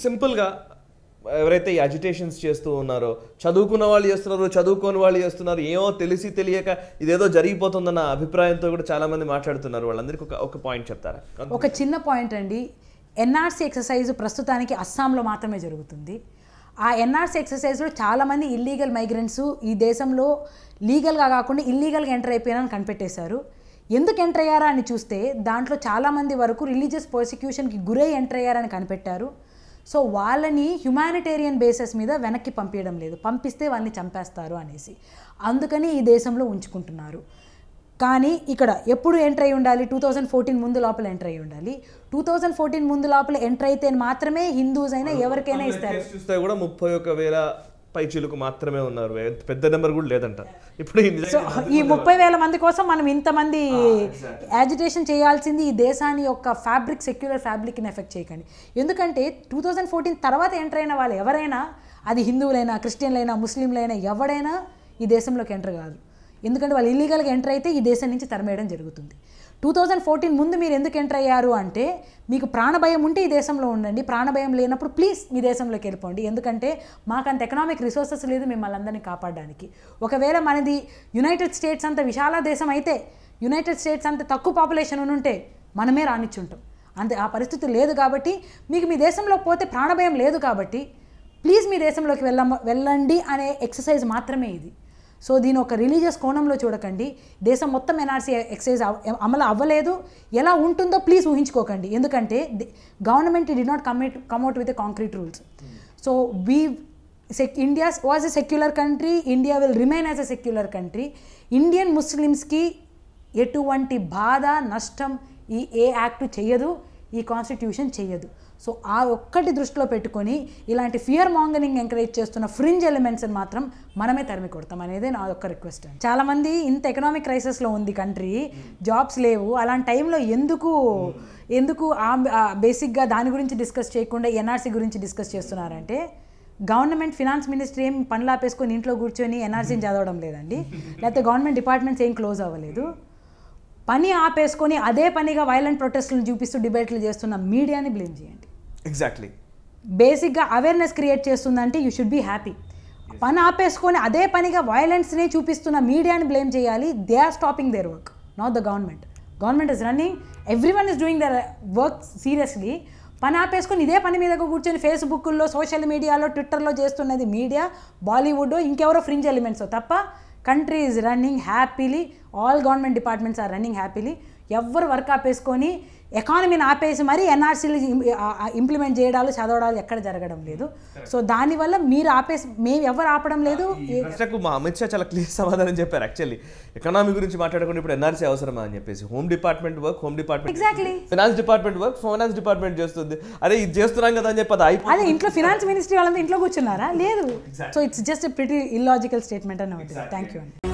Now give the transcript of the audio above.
సింపుల్గా ఎవరైతే ఈ అజిటేషన్స్ చేస్తూ ఉన్నారో చదువుకున్న వాళ్ళు చేస్తున్నారు చదువుకోని వాళ్ళు చేస్తున్నారు ఏమో తెలిసి తెలియక ఇదేదో జరిగిపోతుందన్న అభిప్రాయంతో కూడా చాలా మంది మాట్లాడుతున్నారు వాళ్ళందరికీ ఒక ఒక పాయింట్ చెప్తారా ఒక చిన్న పాయింట్ అండి ఎన్ఆర్సీ ఎక్సర్సైజ్ ప్రస్తుతానికి అస్సాంలో మాత్రమే జరుగుతుంది ఆ ఎన్ఆర్సీ ఎక్సర్సైజ్లో చాలామంది ఇల్లీగల్ మైగ్రెంట్స్ ఈ దేశంలో లీగల్గా కాకుండా ఇల్లీగల్గా ఎంటర్ అయిపోయారని కనిపెట్టేశారు ఎందుకు ఎంటర్ అయ్యారా అని చూస్తే దాంట్లో చాలామంది వరకు రిలీజియస్ పర్సిక్యూషన్కి గురై ఎంటర్ అయ్యారని కనిపెట్టారు సో వాళ్ళని హ్యుమానిటేరియన్ బేసిస్ మీద వెనక్కి పంపించడం లేదు పంపిస్తే వాళ్ళని చంపేస్తారు అనేసి అందుకని ఈ దేశంలో ఉంచుకుంటున్నారు కానీ ఇక్కడ ఎప్పుడు ఎంటర్ అయి ఉండాలి టూ థౌజండ్ ఫోర్టీన్ ముందు లోపల ఎంటర్ అయి ఉండాలి టూ థౌజండ్ ఫోర్టీన్ ముందు లోపల ఎంటర్ అయితే మాత్రమే హిందూస్ అయినా ఎవరికైనా ఇస్తారు చూస్తే కూడా ముప్పై ఒక వేల పైచీలకు మాత్రమే ఉన్నారు ఎంత పెద్ద నెంబర్ కూడా లేదంట ఇప్పుడు ఈ నిజంగా సో ఈ ముప్పై వేల మంది కోసం మనం ఇంతమంది యాజిటేషన్ చేయాల్సింది ఈ దేశాన్ని యొక్క ఫ్యాబ్రిక్ సెక్యులర్ ఫ్యాబ్రిక్ని ఎఫెక్ట్ చేయకండి ఎందుకంటే టూ థౌజండ్ ఫోర్టీన్ తర్వాత ఎంటర్ అయిన వాళ్ళు ఎవరైనా అది హిందువులైనా క్రిస్టియన్లైనా ముస్లింలైనా ఎవడైనా ఈ దేశంలోకి ఎంటర్ కాదు ఎందుకంటే వాళ్ళు ఇల్లీగల్గా ఎంటర్ అయితే ఈ దేశం నుంచి తరిమేయడం జరుగుతుంది టూ థౌజండ్ ఫోర్టీన్ ముందు మీరు ఎందుకు ఎంటర్ అయ్యారు అంటే మీకు ప్రాణభయం ఉంటే ఈ దేశంలో ఉండండి ప్రాణభయం లేనప్పుడు ప్లీజ్ మీ దేశంలోకి వెళ్ళిపోండి ఎందుకంటే మాకు అంత ఎకనామిక్ రిసోర్సెస్ లేదు మిమ్మల్ని అందరినీ కాపాడడానికి ఒకవేళ మనది యునైటెడ్ స్టేట్స్ అంత విశాల దేశం అయితే యునైటెడ్ స్టేట్స్ అంత తక్కువ పాపులేషన్ ఉంటే మనమే రానిచ్చుంటాం అంతే ఆ పరిస్థితి లేదు కాబట్టి మీకు మీ దేశంలో పోతే ప్రాణభయం లేదు కాబట్టి ప్లీజ్ మీ దేశంలోకి వెళ్ళ వెళ్ళండి అనే ఎక్సర్సైజ్ మాత్రమే ఇది సో దీని ఒక రిలీజియస్ కోణంలో చూడకండి దేశం మొత్తం ఎన్ఆర్సీ ఎక్సైజ్ అవ- అమలు అవ్వలేదు ఎలా ఉంటుందో ప్లీజ్ ఊహించుకోకండి ఎందుకంటే government did not commit come at with concrete rules so we sec India was a secular country India will remain as a secular country Indian ముస్లిమ్స్కి ఎటువంటి బాధ నష్టం ఈ ఏ యాక్ట్ చేయదు ఈ కాన్స్టిట్యూషన్ చేయదు సో ఆ ఒక్కటి దృష్టిలో పెట్టుకొని ఇలాంటి ఫియర్ మాంగరింగ్ ఎంకరేజ్ చేస్తున్న ఫ్రింజ్ ఎలిమెంట్స్ని మాత్రం మనమే తరిమి కొడతాం అనేది నా ఒక్క రిక్వెస్ట్ అండి చాలామంది ఇంత ఎకనామిక్ క్రైసిస్లో ఉంది కంట్రీ జాబ్స్ లేవు అలాంటి టైంలో ఎందుకు ఎందుకు బేసిక్గా దాని గురించి డిస్కస్ చేయకుండా ఎన్ఆర్సీ గురించి డిస్కస్ చేస్తున్నారంటే గవర్నమెంట్ ఫినాన్స్ మినిస్ట్రీ ఏం పనులు ఆపేసుకొని ఇంట్లో కూర్చొని ఎన్ఆర్సీని చదవడం లేదండి లేకపోతే గవర్నమెంట్ డిపార్ట్మెంట్స్ ఏం క్లోజ్ అవ్వలేదు పని ఆపేసుకొని అదే పనిగా వైలెంట్ ప్రొటెస్ట్లను చూపిస్తూ డిబేట్లు చేస్తున్న మీడియాని బ్లేమ్ చేయండి ఎగ్జాక్ట్లీ బేసిక్గా అవేర్నెస్ క్రియేట్ చేస్తుందంటే యూ షుడ్ బీ హ్యాపీ పని ఆపేసుకొని అదే పనిగా వైలెన్స్నే చూపిస్తున్న మీడియాని బ్లేమ్ చేయాలి they are stopping their work not the government government is running everyone is doing their work seriously పని ఆపేసుకొని ఇదే పని మీద కూర్చొని ఫేస్బుక్లో సోషల్ మీడియాలో ట్విట్టర్లో చేస్తున్నది మీడియా బాలీవుడ్ ఇంకెవరో ఫ్రింజ్ ఎలిమెంట్స్ తప్ప country is running happily all government departments are running happily ఎవ్వరు వర్క్ ఆపేసుకొని ఎకానమీని ఆపేసి మరీ ఎన్ఆర్సీలు ఇంప్లిమెంట్ చేయడాలు చదవడాలు ఎక్కడ జరగడం లేదు సో దానివల్ల మీరు ఆపేసి మేము ఎవరు ఆపడం లేదు ఈ ప్రశ్నకు మా అమిత్ షా చాలా క్లియర్ సమాధానం చెప్పారు యాక్చువల్లీ ఎకనామీ గురించి మాట్లాడకుండా ఇప్పుడు ఎన్ఆర్సీ అవసరమా అని చెప్పేసి home department work home department Exactly. Finance department work finance department చేస్తుంది అరే ఇది చేస్తున్నాం కదా అని చెప్పి అది అయిపోతుంది అదే ఇంట్లో ఫినాన్స్ మినిస్ట్రీ వాళ్ళంతా ఇంట్లో కూర్చున్నారా లేదు so it's just pretty illogical statement అని థ్యాంక్ యూ అండి